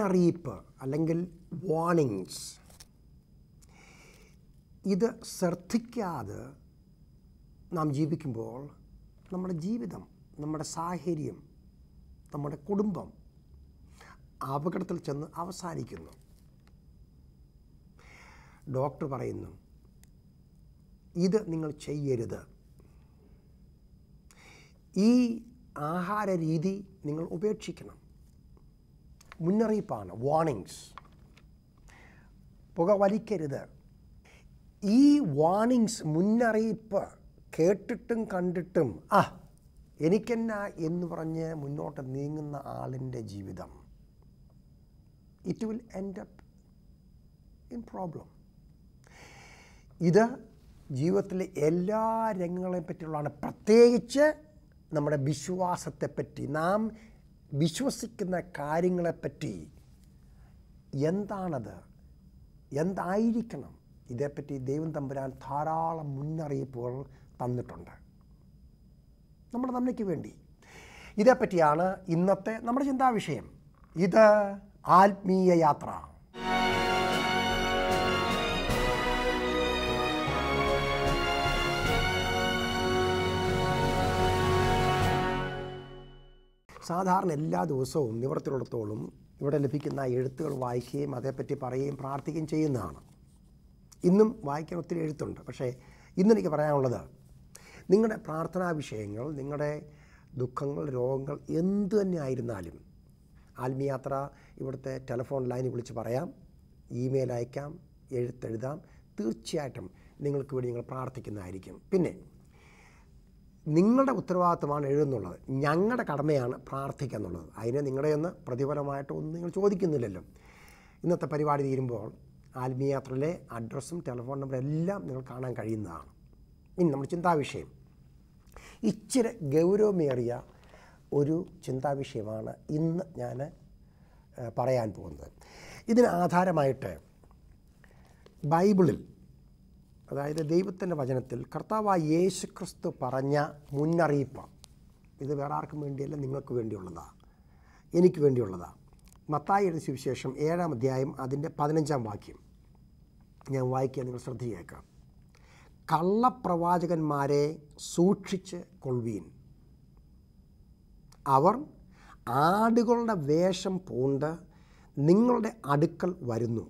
മുന്നറിയിപ്പ് അല്ലെങ്കിൽ വാർണിങ്സ് ഇത് ശ്രദ്ധിക്കാതെ നാം ജീവിക്കുമ്പോൾ നമ്മുടെ ജീവിതം നമ്മുടെ സാഹചര്യം നമ്മുടെ കുടുംബം അപകടത്തിൽ ചെന്ന് അവസാനിക്കുന്നു ഡോക്ടർ പറയുന്നു ഇത് നിങ്ങൾ ചെയ്യരുത് ഈ ആഹാര രീതി നിങ്ങൾ ഉപേക്ഷിക്കണം മുന്നറിയിപ്പാണ് വാർണിങ്സ് പുക വലിക്കരുത് ഈ വാർണിങ്സ് മുന്നറിയിപ്പ് കേട്ടിട്ടും കണ്ടിട്ടും ആ എനിക്കെന്നാ എന്ന് പറഞ്ഞ് മുന്നോട്ട് നീങ്ങുന്ന ആളിൻ്റെ ജീവിതം it will end up in problem ഇത് ജീവിതത്തിലെ എല്ലാ രംഗങ്ങളെ പറ്റിയുള്ളതാണ് പ്രത്യേകിച്ച് നമ്മുടെ വിശ്വാസത്തെപ്പറ്റി നാം വിശ്വസിക്കുന്ന കാര്യങ്ങളെപ്പറ്റി എന്താണത് എന്തായിരിക്കണം ഇതേപ്പറ്റി ദൈവം തമ്പുരാൻ ധാരാളം മുന്നറിയിപ്പുകൾ തന്നിട്ടുണ്ട് നമ്മുടെ നന്മയ്ക്ക് വേണ്ടി ഇതേപ്പറ്റിയാണ് ഇന്നത്തെ നമ്മുടെ ചിന്താവിഷയം ഇത് ആത്മീയ യാത്ര സാധാരണ എല്ലാ ദിവസവും നിവർത്തിലുള്ളത്തോളം ഇവിടെ ലഭിക്കുന്ന എഴുത്തുകൾ വായിക്കുകയും അതേപ്പറ്റി പറയുകയും പ്രാർത്ഥിക്കുകയും ചെയ്യുന്നതാണ് ഇന്നും വായിക്കാൻ ഒത്തിരി എഴുത്തുണ്ട് പക്ഷേ ഇന്നെനിക്ക് പറയാനുള്ളത് നിങ്ങളുടെ പ്രാർത്ഥനാ വിഷയങ്ങൾ നിങ്ങളുടെ ദുഃഖങ്ങൾ രോഗങ്ങൾ എന്തു തന്നെ ആയിരുന്നാലും ആത്മീയാത്ര ഇവിടുത്തെ ടെലിഫോൺ ലൈനിൽ വിളിച്ച് പറയാം ഇമെയിൽ അയക്കാം എഴുത്തെഴുതാം തീർച്ചയായിട്ടും നിങ്ങൾക്ക് വേണ്ടി നിങ്ങൾ പ്രാർത്ഥിക്കുന്നതായിരിക്കും പിന്നെ നിങ്ങളുടെ ഉത്തരവാദിത്തമാണ് എഴുതുന്നുള്ളത് ഞങ്ങളുടെ കടമയാണ് പ്രാർത്ഥിക്കുക എന്നുള്ളത് അതിന് നിങ്ങളുടെ ഒന്ന് പ്രതിഫലമായിട്ട് ഒന്നും നിങ്ങൾ ചോദിക്കുന്നില്ലല്ലോ ഇന്നത്തെ പരിപാടി തീരുമ്പോൾ ആത്മീയാത്രയിലെ അഡ്രസ്സും ടെലിഫോൺ നമ്പറും എല്ലാം നിങ്ങൾ കാണാൻ കഴിയുന്നതാണ് ഇനി നമ്മുടെ ചിന്താവിഷയം ഇച്ചിരി ഗൗരവമേറിയ ഒരു ചിന്താവിഷയമാണ് ഇന്ന് ഞാൻ ഏഹ്, പറയാൻ പോകുന്നത് ഇതിന് ആധാരമായിട്ട് ബൈബിളിൽ അതായത് ദൈവത്തിൻ്റെ വചനത്തിൽ കർത്താവായ യേശു ക്രിസ്തു പറഞ്ഞ മുന്നറിയിപ്പ് ഇത് വേറെ ആർക്കും വേണ്ടിയല്ല നിങ്ങൾക്ക് വേണ്ടിയുള്ളതാണ് എനിക്ക് വേണ്ടിയുള്ളതാണ് മത്തായിയുടെ സുവിശേഷം ഏഴാം അധ്യായം അതിൻ്റെ പതിനഞ്ചാം വാക്യം ഞാൻ വായിക്കുക നിങ്ങൾ ശ്രദ്ധിച്ചേക്കാം കള്ളപ്രവാചകന്മാരെ സൂക്ഷിച്ച് കൊള്ളുവീൻ അവർ ആടുകളുടെ വേഷം പൂണ്ട് നിങ്ങളുടെ അടുക്കൽ വരുന്നു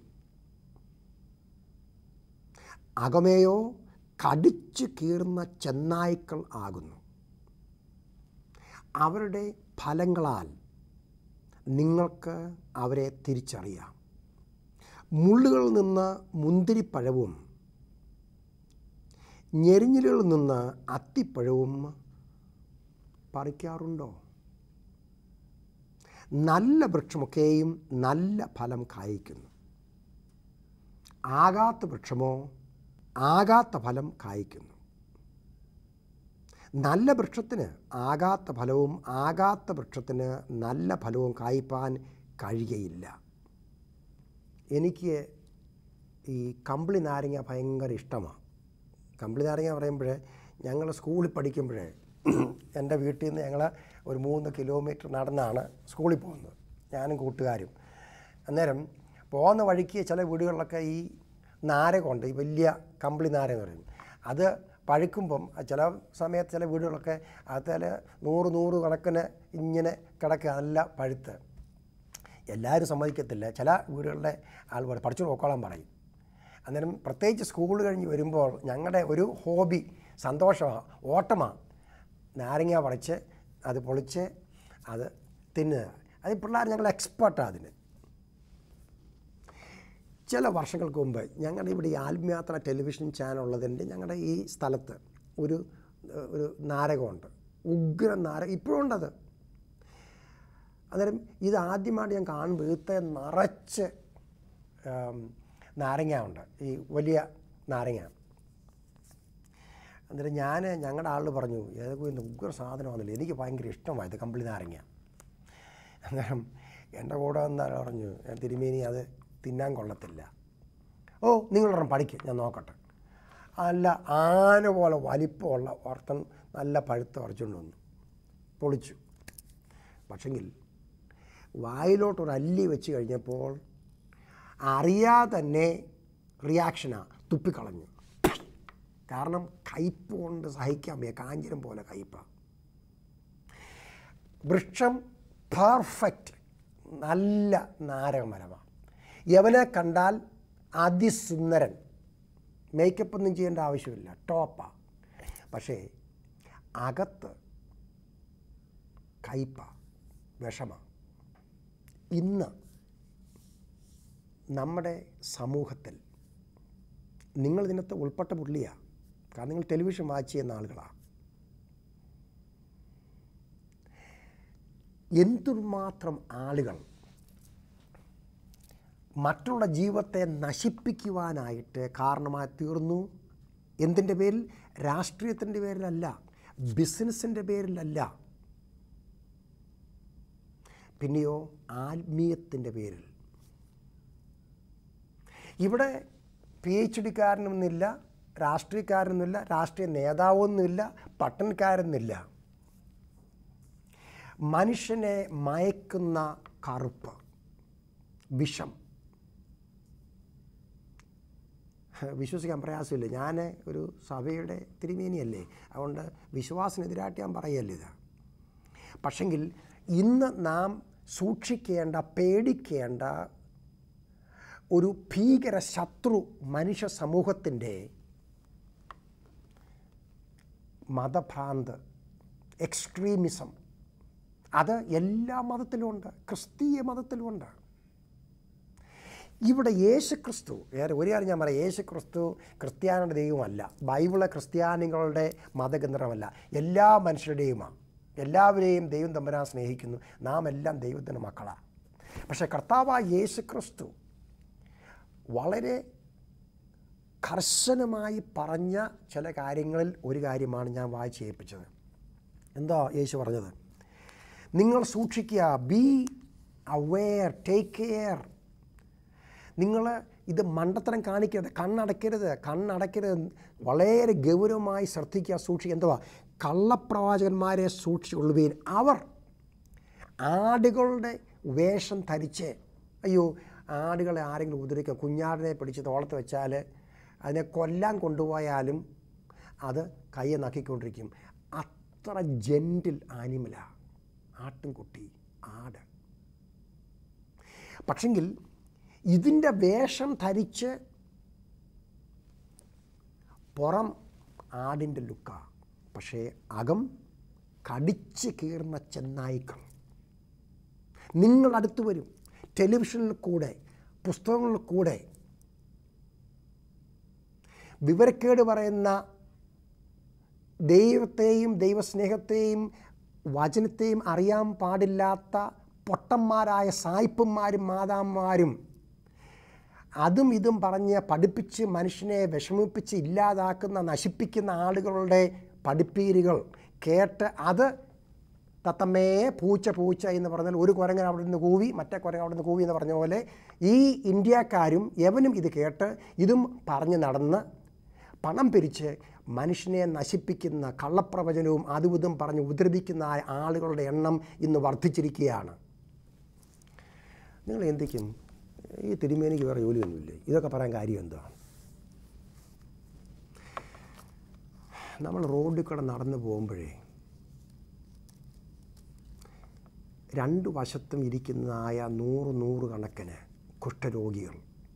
അകമേയോ കടിച്ചു കീറുന്ന ചെന്നായ്ക്കൾ ആകുന്നു അവരുടെ ഫലങ്ങളാൽ നിങ്ങൾക്ക് അവരെ തിരിച്ചറിയാം മുള്ളുകളിൽ നിന്ന് മുന്തിരിപ്പഴവും ഞെരിഞ്ഞിലുകളിൽ നിന്ന് അത്തിപ്പഴവും പറിക്കാറുണ്ടോ നല്ല വൃക്ഷമൊക്കെയും നല്ല ഫലം കായ്ക്കുന്നു ആകാത്ത വൃക്ഷമോ ആകാത്ത ഫലം കായ്ക്കുന്നു നല്ല വൃക്ഷത്തിന് ആകാത്ത ഫലവും ആകാത്ത വൃക്ഷത്തിന് നല്ല ഫലവും കായ്പാൻ കഴിയുകയില്ല എനിക്ക് ഈ കമ്പിളി നാരങ്ങ ഭയങ്കര ഇഷ്ടമാണ് കമ്പിളി നാരങ്ങ പറയുമ്പോൾ ഞങ്ങൾ സ്കൂളിൽ പഠിക്കുമ്പോഴേ എൻ്റെ വീട്ടിൽ നിന്ന് ഞങ്ങൾ ഒരു മൂന്ന് കിലോമീറ്റർ നടന്നാണ് സ്കൂളിൽ പോകുന്നത് ഞാനും കൂട്ടുകാരും അന്നേരം പോകുന്ന വഴിക്ക് ചില വീടുകളിലൊക്കെ ഈ നാരകമുണ്ട് ഈ വലിയ കമ്പിളി നാര എന്ന് പറയും അത് പഴുക്കുമ്പം ചില സമയത്ത് ചില വീടുകളൊക്കെ അതിൽ നൂറ് നൂറ് കണക്കിന് ഇങ്ങനെ കിടക്കുക നല്ല പഴുത്ത് എല്ലാവരും സമ്മതിക്കത്തില്ല ചില വീടുകളുടെ ആൾക്കാർ പഠിച്ചു നോക്കോളാൻ പറയും അന്നേരം പ്രത്യേകിച്ച് സ്കൂൾ കഴിഞ്ഞ് വരുമ്പോൾ ഞങ്ങളുടെ ഒരു ഹോബി സന്തോഷമാണ് ഓട്ടമാണ് നാരങ്ങ പറിച്ച് അത് പൊളിച്ച് അത് തിന്നുക അത് പിള്ളേർ ഞങ്ങൾ എക്സ്പേർട്ടാണ് അതിന് ചില വർഷങ്ങൾക്ക് മുമ്പ് ഞങ്ങളുടെ ഇവിടെ ഈ ആത്മയാത്ര ടെലിവിഷൻ ചാനൽ ഉള്ളതിൻ്റെ ഞങ്ങളുടെ ഈ സ്ഥലത്ത് ഒരു ഏഹ്, ഒരു നാരകമുണ്ട് ഉഗ്ര നാരകം ഇപ്പോഴും ഉണ്ടത് അന്നേരം ഇത് ആദ്യമായിട്ട് ഞാൻ കാണുമ്പോൾ ഇതിത്തെ നിറച്ച് ആം, നാരങ്ങ ഉണ്ട് ഈ വലിയ നാരങ്ങ അന്നേരം ഞാൻ ഞങ്ങളുടെ ആൾ പറഞ്ഞു ഏതൊക്കെ ഉഗ്ര സാധനമാണല്ലോ എനിക്ക് ഭയങ്കര ഇഷ്ടമായത് കമ്പിളി നാരങ്ങ അന്നേരം എൻ്റെ കൂടെ വന്നാൽ പറഞ്ഞു "ഞാൻ തിരുമേനി അത് തിന്നാൻ കൊള്ളത്തില്ല ഓ നിങ്ങളൊരെണ്ണം പഠിക്കും ഞാൻ നോക്കട്ടെ അല്ല ആന പോലെ വലിപ്പമുള്ള ഓർത്തൻ നല്ല പഴുത്ത ഉറച്ചുകൊണ്ട് വന്നു പൊളിച്ചു പക്ഷെങ്കിൽ വായിലോട്ടൊരു അല്ലി വെച്ച് കഴിഞ്ഞപ്പോൾ അറിയാതെ തന്നെ റിയാക്ഷനാ തുപ്പിക്കളഞ്ഞു കാരണം കയ്പ് കൊണ്ട് സഹിക്കാൻ വയ്യ കാഞ്ചിരം പോലെ കയ്പാണ് വൃക്ഷം പെർഫെക്റ്റ് നല്ല നാരകമരമാണ് യവനെ കണ്ടാൽ അതിസുന്ദരൻ മേക്കപ്പ് ഒന്നും ചെയ്യേണ്ട ആവശ്യമില്ല ടോപ്പാ പക്ഷേ അകത്ത് കയ്പ വിഷമ ഇന്ന് നമ്മുടെ സമൂഹത്തിൽ നിങ്ങൾ ഇതിനകത്ത് ഉൾപ്പെട്ട പുള്ളിയാണ് കാരണം നിങ്ങൾ ടെലിവിഷൻ വാച്ച് ചെയ്യുന്ന ആളുകളാണ് എന്തുമാത്രം ആളുകൾ മറ്റുള്ള ജീവിതത്തെ നശിപ്പിക്കുവാനായിട്ട് കാരണമായി തീർന്നു എന്തിൻ്റെ പേരിൽ രാഷ്ട്രീയത്തിൻ്റെ പേരിലല്ല ബിസിനസ്സിൻ്റെ പേരിലല്ല പിന്നെയോ ആത്മീയത്തിൻ്റെ പേരിൽ ഇവിടെ പി എച്ച് ഡിക്കാരനൊന്നുമില്ല രാഷ്ട്രീയക്കാരനൊന്നുമില്ല രാഷ്ട്രീയ നേതാവൊന്നുമില്ല പട്ടണക്കാരൊന്നുമില്ല മനുഷ്യനെ മയക്കുന്ന കറുപ്പ് വിഷം വിശ്വസിക്കാൻ പ്രയാസമില്ല ഞാൻ ഒരു സഭയുടെ തിരുമേനിയല്ലേ അതുകൊണ്ട് വിശ്വാസത്തിനെതിരായിട്ട് ഞാൻ പറയല്ല ഇത് പക്ഷെങ്കിൽ ഇന്ന് നാം സൂക്ഷിക്കേണ്ട പേടിക്കേണ്ട ഒരു ഭീകര ശത്രു മനുഷ്യ സമൂഹത്തിൻ്റെ മതഭ്രാന്ത് എക്സ്ട്രീമിസം അത് എല്ലാ മതത്തിലുമുണ്ട് ക്രിസ്തീയ മതത്തിലുമുണ്ട് ഇവിടെ യേശു ക്രിസ്തു വേറെ ഒരു കാര്യം ഞാൻ പറയാം യേശു ക്രിസ്തു ക്രിസ്ത്യാനിയുടെ ദൈവമല്ല ബൈബിള് ക്രിസ്ത്യാനികളുടെ മതകേന്ദ്രമല്ല എല്ലാ മനുഷ്യരുടെയുമാണ് എല്ലാവരെയും ദൈവം തമ്പരാൻ സ്നേഹിക്കുന്നു നാം എല്ലാം ദൈവത്തിൻ്റെ മക്കളാണ് പക്ഷേ കർത്താവായ യേശു ക്രിസ്തു വളരെ കർശനമായി പറഞ്ഞ ചില കാര്യങ്ങളിൽ ഒരു കാര്യമാണ് ഞാൻ വായിച്ച് ഏൽപ്പിച്ചത് എന്താ യേശു പറഞ്ഞത് നിങ്ങൾ സൂക്ഷിക്കുക ബി അവെയർ ടേക്ക് കെയർ നിങ്ങൾ ഇത് മണ്ടത്തരം കാണിക്കരുത് കണ്ണടയ്ക്കരുത് കണ്ണടയ്ക്കരുത് വളരെ ഗൗരവമായി ശ്രദ്ധിക്കുക സൂക്ഷിക്കുക എന്തുവാ കള്ളപ്രവാചകന്മാരെ സൂക്ഷിച്ചുകൊള്ളുകയും അവർ ആടുകളുടെ വേഷം ധരിച്ച് അയ്യോ ആടുകളെ ആരെങ്കിലും ഉപദ്രവിക്കുക കുഞ്ഞാടിനെ പിടിച്ച് തോളത്ത് വെച്ചാൽ അതിനെ കൊല്ലാൻ കൊണ്ടുപോയാലും അത് കയ്യെ നക്കിക്കൊണ്ടിരിക്കും അത്ര ജെൻറ്റിൽ ആനിമലാണ് ആട്ടിൻകുട്ടി ആട് പക്ഷെങ്കിൽ ഇതിൻ്റെ വേഷം ധരിച്ച് പുറം ആടിൻ്റെ ലുക്ക പക്ഷേ അകം കടിച്ച് കീറുന്ന ചെന്നായ്ക്കൾ നിങ്ങൾ അടുത്ത് വരും ടെലിവിഷനിൽ കൂടെ പുസ്തകങ്ങളിൽ കൂടെ വിവരക്കേട് പറയുന്ന ദൈവത്തെയും ദൈവസ്നേഹത്തെയും വചനത്തെയും അറിയാൻ പാടില്ലാത്ത പൊട്ടന്മാരായ സായിപ്പന്മാരും മാതാന്മാരും അതും ഇതും പറഞ്ഞ് പഠിപ്പിച്ച് മനുഷ്യനെ വിഷമിപ്പിച്ച് ഇല്ലാതാക്കുന്ന നശിപ്പിക്കുന്ന ആളുകളുടെ പഠിപ്പീരുകൾ കേട്ട് അത് തത്തമ്മേ പൂച്ച പൂച്ച എന്ന് പറഞ്ഞാൽ ഒരു കുരങ്ങൻ അവിടെ നിന്ന് കൂവി മറ്റേ കുരങ്ങൻ അവിടെ നിന്ന് കൂവി എന്ന് പറഞ്ഞ പോലെ ഈ ഇന്ത്യക്കാരും എവനും ഇത് കേട്ട് ഇതും പറഞ്ഞ് നടന്ന് പണം പിരിച്ച് മനുഷ്യനെ നശിപ്പിക്കുന്ന കള്ളപ്രവചനവും അതും ഇതും പറഞ്ഞ് ഉപദ്രവിക്കുന്ന ആ ആളുകളുടെ എണ്ണം ഇന്ന് വർദ്ധിച്ചിരിക്കുകയാണ് നിങ്ങൾ എന്തിക്കും ഈ തിരുമേനിക്ക് വേറെ ജോലിയൊന്നുമില്ലേ ഇതൊക്കെ പറയാൻ കാര്യം എന്താണ് നമ്മൾ റോഡിൽ കൂടെ നടന്നു പോകുമ്പോഴേ രണ്ട് വശത്തും ഇരിക്കുന്നതായ നൂറ് നൂറ് കണക്കിന് കുഷ്ഠരോഗികൾ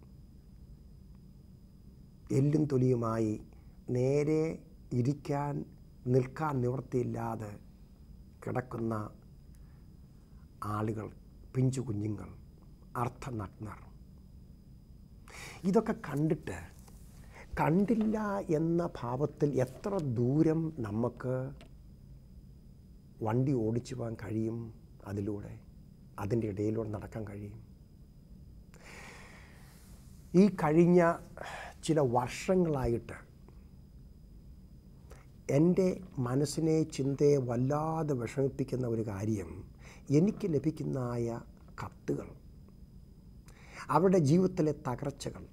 എല്ലും തൊലിയുമായി നേരെ ഇരിക്കാൻ നിൽക്കാൻ നിവൃത്തിയില്ലാതെ കിടക്കുന്ന ആളുകൾ പിഞ്ചു കുഞ്ഞുങ്ങൾ അർത്ഥനഗ്നർ ഇതൊക്കെ കണ്ടിട്ട് കണ്ടില്ല എന്ന ഭാവത്തിൽ എത്ര ദൂരം നമുക്ക് വണ്ടി ഓടിച്ചു പോകാൻ കഴിയും അതിലൂടെ അതിൻ്റെ ഇടയിലൂടെ നടക്കാൻ കഴിയും ഈ കഴിഞ്ഞ ചില വർഷങ്ങളായിട്ട് എൻ്റെ മനസ്സിനെ ചിന്തയെ വല്ലാതെ വിഷമിപ്പിക്കുന്ന ഒരു കാര്യം എനിക്ക് ലഭിക്കുന്നതായ കത്തുകൾ അവരുടെ ജീവിതത്തിലെ തകർച്ചകൾ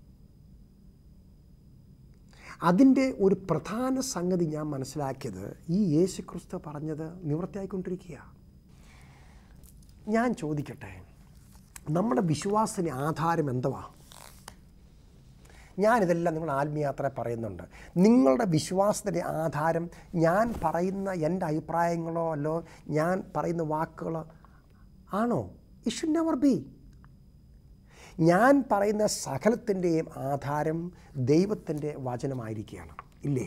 അതിൻ്റെ ഒരു പ്രധാന സംഗതി ഞാൻ മനസ്സിലാക്കിയത് ഈ യേശുക്രിസ്തു പറഞ്ഞത് നിവൃത്തിയായിക്കൊണ്ടിരിക്കുക ഞാൻ ചോദിക്കട്ടെ നമ്മുടെ വിശ്വാസത്തിന് ആധാരം എന്തുവാ ഞാനിതെല്ലാം നിങ്ങൾ ആത്മീയാത്ര പറയുന്നുണ്ട് നിങ്ങളുടെ വിശ്വാസത്തിൻ്റെ ആധാരം ഞാൻ പറയുന്ന എൻ്റെ അഭിപ്രായങ്ങളോ അല്ലോ ഞാൻ പറയുന്ന വാക്കുകളോ ആണോ ഇറ്റ് ഷുഡ് നെവർ ബി ഞാൻ പറയുന്ന സകലത്തിൻ്റെയും ആധാരം ദൈവത്തിൻ്റെ വചനമായിരിക്കുകയാണ് ഇല്ലേ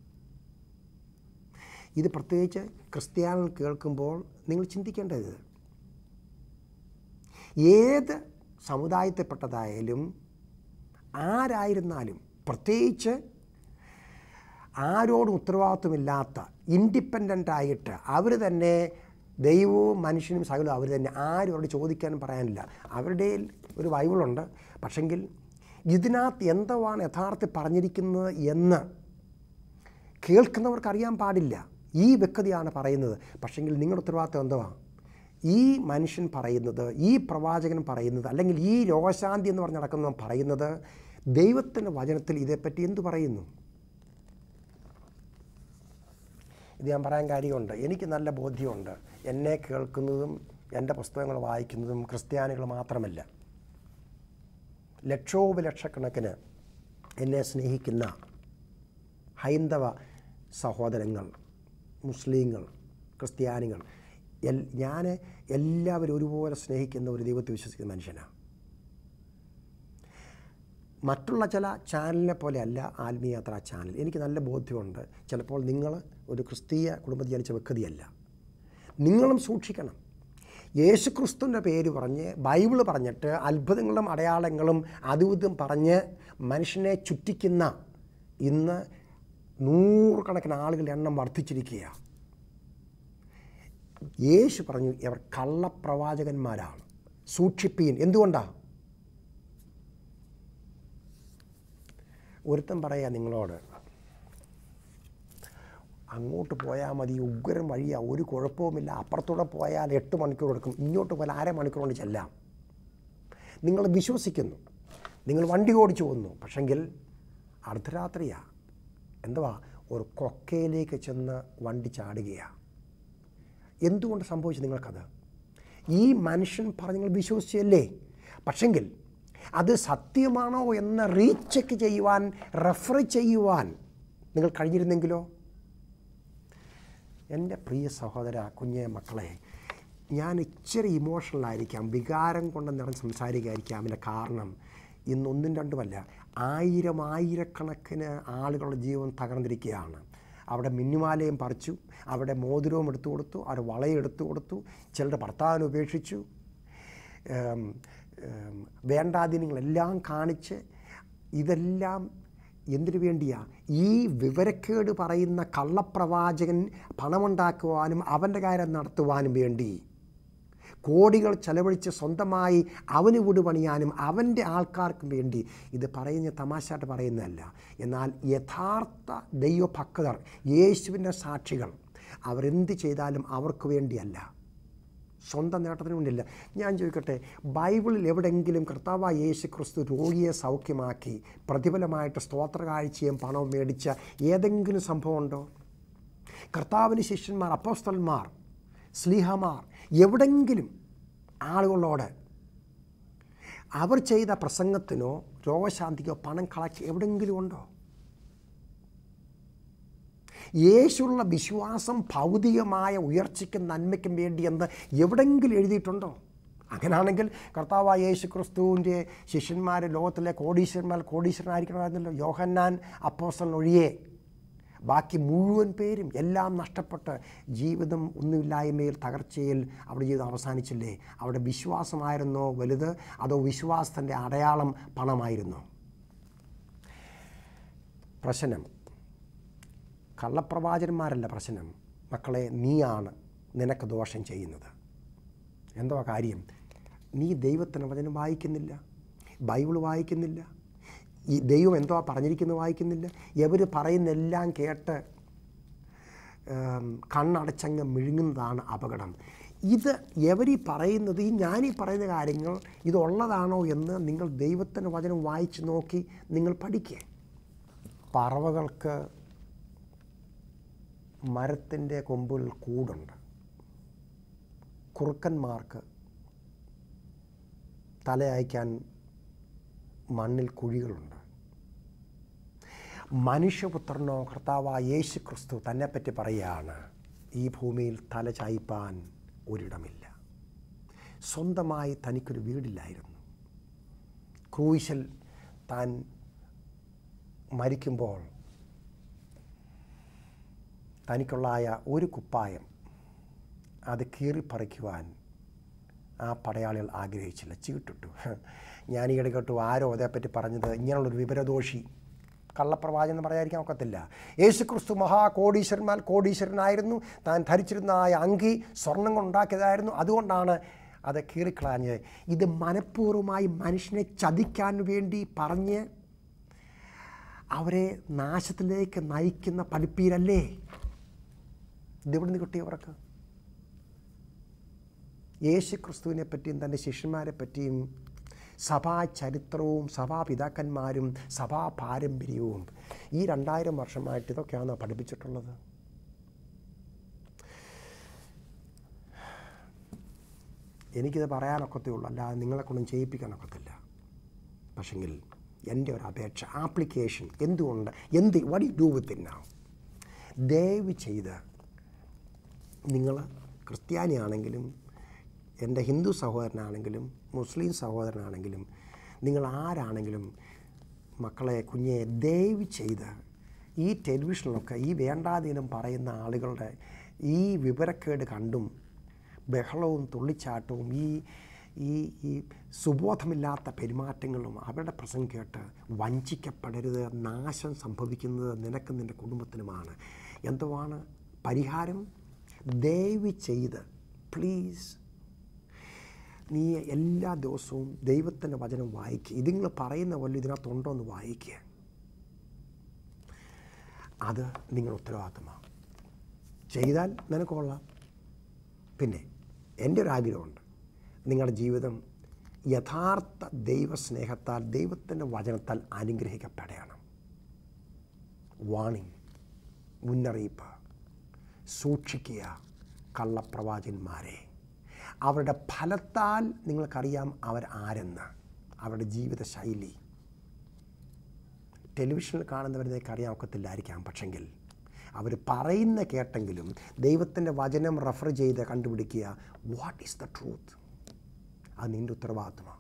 ഇത് പ്രത്യേകിച്ച് ക്രിസ്ത്യാനികൾ കേൾക്കുമ്പോൾ നിങ്ങൾ ചിന്തിക്കേണ്ടത് ഏത് സമുദായത്തിൽപ്പെട്ടതായാലും ആരായിരുന്നാലും പ്രത്യേകിച്ച് ആരോടും ഉത്തരവാദിത്വമില്ലാത്ത ഇൻഡിപെൻഡൻ്റ് ആയിട്ട് അവർ തന്നെ ദൈവവും മനുഷ്യനും സകലവും അവർ തന്നെ ആരും അവരോട് ചോദിക്കാനും പറയാനില്ല അവരുടെ ഒരു ബൈബിളുണ്ട് പക്ഷെങ്കിൽ ഇതിനകത്ത് എന്തുവാണ് യഥാർത്ഥത്തിൽ പറഞ്ഞിരിക്കുന്നത് എന്ന് കേൾക്കുന്നവർക്ക് അറിയാൻ പാടില്ല ഈ വ്യക്തതയാണ് പറയുന്നത് പക്ഷെങ്കിൽ നിങ്ങളുടെ ഉത്തരവാദിത്വം എന്തുവാ ഈ മനുഷ്യൻ പറയുന്നത് ഈ പ്രവാചകൻ പറയുന്നത് അല്ലെങ്കിൽ ഈ രോഗശാന്തി എന്ന് പറഞ്ഞ് നടക്കുന്നവൻ പറയുന്നത് ദൈവത്തിൻ്റെ വചനത്തിൽ ഇതേപ്പറ്റി എന്തു പറയുന്നു ഇത് ഞാൻ പറയാൻ കാര്യമുണ്ട് എനിക്ക് നല്ല ബോധ്യമുണ്ട് എന്നെ കേൾക്കുന്നതും എൻ്റെ പുസ്തകങ്ങൾ വായിക്കുന്നതും ക്രിസ്ത്യാനികൾ മാത്രമല്ല ലക്ഷോപലക്ഷക്കണക്കിന് എന്നെ സ്നേഹിക്കുന്ന ഹൈന്ദവ സഹോദരങ്ങൾ മുസ്ലിങ്ങൾ ക്രിസ്ത്യാനികൾ എൽ ഞാൻ എല്ലാവരും ഒരുപോലെ സ്നേഹിക്കുന്ന ഒരു ദൈവത്തെ വിശ്വസിക്കുന്ന മനുഷ്യനാണ് മറ്റുള്ള ചില ചാനലിനെ പോലെയല്ല ആത്മീയാത്ര ചാനൽ എനിക്ക് നല്ല ബോധ്യമുണ്ട് ചിലപ്പോൾ നിങ്ങൾ ഒരു ക്രിസ്തീയ കുടുംബത്തിൽ ജനിച്ച വ്യക്തിയല്ല നിങ്ങളും സൂക്ഷിക്കണം യേശുക്രിസ്തുവിൻ്റെ പേര് പറഞ്ഞ് ബൈബിൾ പറഞ്ഞിട്ട് അത്ഭുതങ്ങളും അടയാളങ്ങളും അതും ഇതും പറഞ്ഞ് മനുഷ്യനെ ചുറ്റിക്കുന്ന ഇന്ന് നൂറുകണക്കിന് ആളുകളുടെ എണ്ണം വർദ്ധിച്ചിരിക്കുകയാണ് യേശു പറഞ്ഞു ഇവർ കള്ളപ്രവാചകന്മാരാണ് സൂക്ഷിപ്പീൻ എന്തുകൊണ്ടാണ് ഒരുത്തൻ പറയാ നിങ്ങളോട് അങ്ങോട്ട് പോയാൽ മതി ഉഗ്രൻ വഴിയാ ഒരു കുഴപ്പവുമില്ല അപ്പുറത്തൂടെ പോയാൽ എട്ട് മണിക്കൂർ എടുക്കും ഇങ്ങോട്ട് പോയാൽ അര മണിക്കൂർ കൊണ്ട് ചെല്ലാം നിങ്ങൾ വിശ്വസിക്കുന്നു നിങ്ങൾ വണ്ടി ഓടിച്ചു പോകുന്നു പക്ഷെങ്കിൽ അർദ്ധരാത്രിയാ എന്തുവാ ഒരു കൊക്കയിലേക്ക് ചെന്ന് വണ്ടി ചാടുകയാണ് എന്തുകൊണ്ട് സംഭവിച്ചു നിങ്ങൾക്കത് ഈ മനുഷ്യൻ പറഞ്ഞ് നിങ്ങൾ വിശ്വസിച്ചല്ലേ പക്ഷെങ്കിൽ അത് സത്യമാണോ എന്ന് റീചെക്ക് ചെയ്യുവാൻ റെഫർ ചെയ്യുവാൻ നിങ്ങൾ കഴിഞ്ഞിരുന്നെങ്കിലോ എൻ്റെ പ്രിയ സഹോദര കുഞ്ഞെ മക്കളെ ഞാൻ ഇച്ചിരി ഇമോഷണൽ ആയിരിക്കാം വികാരം കൊണ്ട് നിറഞ്ഞ് സംസാരിക്കായിരിക്കാം അതിൻ്റെ കാരണം ഇന്ന് ഒന്നും രണ്ടുമല്ല ആയിരം ആയിരക്കണക്കിന് ആളുകളുടെ ജീവൻ തകർന്നിരിക്കുകയാണ് അവിടെ മിന്നുമാലയും പറിച്ചു അവിടെ മോതിരവും എടുത്തു കൊടുത്തു അവിടെ വളയും എടുത്തു കൊടുത്തു ചിലരുടെ ഭർത്താവിനെ ഉപേക്ഷിച്ചു ഏം, ഏം, വേണ്ടാധീനങ്ങളെല്ലാം കാണിച്ച് ഇതെല്ലാം എന്തിനു വേണ്ടിയാ ഈ വിവരക്കേട് പറയുന്ന കള്ളപ്രവാചകൻ പണമുണ്ടാക്കുവാനും അവൻ്റെ കാര്യം നടത്തുവാനും വേണ്ടി കോടികൾ ചെലവഴിച്ച് സ്വന്തമായി അവന് വീട് പണിയാനും അവൻ്റെ ആൾക്കാർക്കും വേണ്ടി ഇത് പറയുന്ന തമാശയായിട്ട് പറയുന്നതല്ല എന്നാൽ യഥാർത്ഥ ദൈവഭക്തർ യേശുവിൻ്റെ സാക്ഷികൾ അവരെന്ത് ചെയ്താലും അവർക്ക് വേണ്ടിയല്ല സ്വന്തം നേട്ടത്തിന് വേണ്ടിയില്ല ഞാൻ ചോദിക്കട്ടെ ബൈബിളിൽ എവിടെയെങ്കിലും കർത്താവായ യേശു ക്രിസ്തു രോഗിയെ സൗഖ്യമാക്കി പ്രതിഫലമായിട്ട് സ്തോത്ര കാഴ്ചയും പണവും മേടിച്ച ഏതെങ്കിലും സംഭവമുണ്ടോ കർത്താവിന് ശിഷ്യന്മാർ അപ്പോസ്തലന്മാർ സ്ലീഹമാർ എവിടെങ്കിലും ആളുകളോട് അവർ ചെയ്ത പ്രസംഗത്തിനോ രോഗശാന്തിക്കോ പണം കളക്ട് എവിടെയെങ്കിലും ഉണ്ടോ യേശുള്ള വിശ്വാസം ഭൗതികമായ ഉയർച്ചയ്ക്കും നന്മയ്ക്കും വേണ്ടിയെന്ന് എവിടെങ്കിലും എഴുതിയിട്ടുണ്ടോ അങ്ങനെയാണെങ്കിൽ കർത്താവായ യേശു ക്രിസ്തുവിൻ്റെ ശിഷ്യന്മാർ ലോകത്തിലെ കോടീശ്വരന്മാർ കോടീശ്വരനായിരിക്കണമായിരുന്നല്ലോ യോഹന്നാൻ അപ്പോസ്റ്റൽ ഒഴിയെ ബാക്കി മുഴുവൻ പേരും എല്ലാം നഷ്ടപ്പെട്ട് ജീവിതം ഒന്നുമില്ലായ്മയിൽ തകർച്ചയിൽ അവിടെ ജീവിതം അവസാനിച്ചില്ലേ അവിടെ വിശ്വാസമായിരുന്നോ വലുത് അതോ വിശ്വാസത്തിൻ്റെ അടയാളം പണമായിരുന്നോ പ്രശ്നം കള്ളപ്രവാചകന്മാരല്ല പ്രശ്നം മക്കളെ നീയാണ് നിനക്ക് ദോഷം ചെയ്യുന്നത് എന്തോ കാര്യം നീ ദൈവത്തിന് വചനം വായിക്കുന്നില്ല ബൈബിൾ വായിക്കുന്നില്ല ഈ ദൈവം എന്തോ പറഞ്ഞിരിക്കുന്നത് വായിക്കുന്നില്ല ഇവർ പറയുന്നെല്ലാം കേട്ട് ഏം, കണ്ണടച്ചങ്ങ് മിഴുങ്ങുന്നതാണ് അപകടം ഇത് എവരീ പറയുന്നത് ഈ ഞാനീ പറയുന്ന കാര്യങ്ങൾ ഇതുള്ളതാണോ എന്ന് നിങ്ങൾ ദൈവത്തിൻ്റെ വചനം വായിച്ച് നോക്കി നിങ്ങൾ പഠിക്കുക പറവകൾക്ക് മരത്തിൻ്റെ കൊമ്പുകളിൽ കൂടുണ്ട് കുറുക്കന്മാർക്ക് തല അയക്കാൻ മണ്ണിൽ കുഴികളുണ്ട് മനുഷ്യപുത്രനോ കർത്താവായ യേശു ക്രിസ്തു തന്നെപ്പറ്റി പറയുകയാണ് ഈ ഭൂമിയിൽ തല ചായ്പാൻ ഒരിടമില്ല സ്വന്തമായി തനിക്കൊരു വീടില്ലായിരുന്നു ക്രൂശിൽ താൻ മരിക്കുമ്പോൾ തനിക്കുള്ളായ ഒരു കുപ്പായം അത് കീറിപ്പറിക്കുവാൻ ആ പടയാളികൾ ആഗ്രഹിച്ചില്ല ചീട്ടിട്ടു ഞാൻ ഈയിടെ കേട്ടു ആരോ അതേപ്പറ്റി പറഞ്ഞത് ഇങ്ങനെയുള്ളൊരു വിവരദോഷി കള്ളപ്രവാചനം എന്ന് പറയാതിരിക്കാൻ ഒക്കത്തില്ല യേശു ക്രിസ്തു മഹാകോടീശ്വരന്മാർ കോടീശ്വരനായിരുന്നു താൻ ധരിച്ചിരുന്ന ആ അങ്കി സ്വർണം കൊണ്ടുണ്ടാക്കിയതായിരുന്നു അതുകൊണ്ടാണ് അത് കീറിക്കളഞ്ഞത് ഇത് മനഃപൂർവ്വമായി മനുഷ്യനെ ചതിക്കാൻ വേണ്ടി പറഞ്ഞ് അവരെ നാശത്തിലേക്ക് നയിക്കുന്ന പഠിപ്പീരല്ലേ ഇതെവിടുന്ന് കിട്ടിയവർക്ക് യേശു ക്രിസ്തുവിനെ പറ്റിയും തൻ്റെ ശിഷ്യന്മാരെ പറ്റിയും സഭാ ചരിത്രവും സഭാപിതാക്കന്മാരും സഭാ പാരമ്പര്യവും ഈ രണ്ടായിരം വർഷമായിട്ട് ഇതൊക്കെയാണോ പഠിപ്പിച്ചിട്ടുള്ളത് എനിക്കിത് പറയാനൊക്കത്തേ ഉള്ളൂ അല്ലാതെ നിങ്ങളെ കൊണ്ടും ചെയ്യിപ്പിക്കാനൊക്കത്തില്ല പക്ഷെങ്കിൽ എൻ്റെ ഒരു അപേക്ഷ ആപ്ലിക്കേഷൻ എന്തുകൊണ്ട് എന്ത് വടി ഡൂ വിത്ത് now ദയവ് ചെയ്ത് നിങ്ങൾ ക്രിസ്ത്യാനിയാണെങ്കിലും എൻ്റെ ഹിന്ദു സഹോദരനാണെങ്കിലും മുസ്ലിം സഹോദരനാണെങ്കിലും നിങ്ങൾ ആരാണെങ്കിലും മക്കളെ കുഞ്ഞെ ദയവ് ചെയ്ത് ഈ ടെലിവിഷനിലൊക്കെ ഈ വേണ്ടാതീനം പറയുന്ന ആളുകളുടെ ഈ വിവരക്കേട് കണ്ടും ബഹളവും തുള്ളിച്ചാട്ടവും ഈ ഈ ഈ സുബോധമില്ലാത്ത പെരുമാറ്റങ്ങളും അവരുടെ പ്രസംഗം കേട്ട് വഞ്ചിക്കപ്പെടരുത് നാശം സംഭവിക്കുന്നത് നിനക്കും നിൻ്റെ കുടുംബത്തിനുമാണ് എന്തുവാണ് പരിഹാരം ദയവ് ചെയ്ത് പ്ലീസ് നീ എല്ലാ ദിവസവും ദൈവത്തിൻ്റെ വചനം വായിക്കുക ഇത് നിങ്ങൾ പറയുന്ന പോലെ ഇതിനകത്തുണ്ടോ എന്ന് വായിക്കുക അത് നിങ്ങളുടെ ഉത്തരവാദിത്തമാണ് ചെയ്താൽ നിനക്ക് കൊള്ളാം പിന്നെ എൻ്റെ ഒരു ആഗ്രഹമുണ്ട് നിങ്ങളുടെ ജീവിതം യഥാർത്ഥ ദൈവസ്നേഹത്താൽ ദൈവത്തിൻ്റെ വചനത്താൽ അനുഗ്രഹിക്കപ്പെടണം വാണിംഗ് മുന്നറിയിപ്പ് സൂക്ഷിക്കുക കള്ളപ്രവാചകന്മാരെ അവരുടെ ഫലത്താൽ നിങ്ങൾക്കറിയാം അവർ ആരെന്ന് അവരുടെ ജീവിത ശൈലി ടെലിവിഷനിൽ കാണുന്നവരിലേക്ക് അറിയാൻ ഒക്കത്തില്ലായിരിക്കാം പക്ഷെങ്കിൽ അവർ പറയുന്ന കേട്ടെങ്കിലും ദൈവത്തിൻ്റെ വചനം റെഫർ ചെയ്ത് കണ്ടുപിടിക്കുക വാട്ട് ഈസ് ദ ട്രൂത്ത് അത് നിൻ്റെ ഉത്തരവാദിത്തമാണ്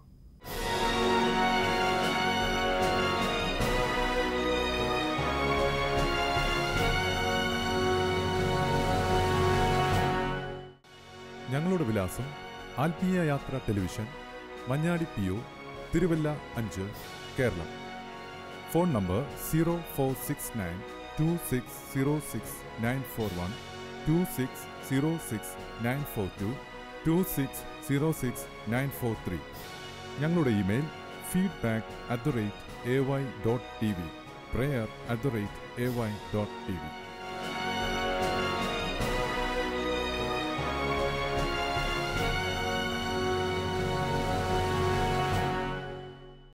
ഞങ്ങളുടെ വിലാസം ആത്മീയ യാത്ര television Manjadi P O Thiruvalla അഞ്ച് Keralam phone number zero four six nine two six zero six nine four one two six zero six nine four two two six zero six nine four three ഞങ്ങളുടെ email feedback at the rate A Y dot T V prayer at the rate A Y dot T V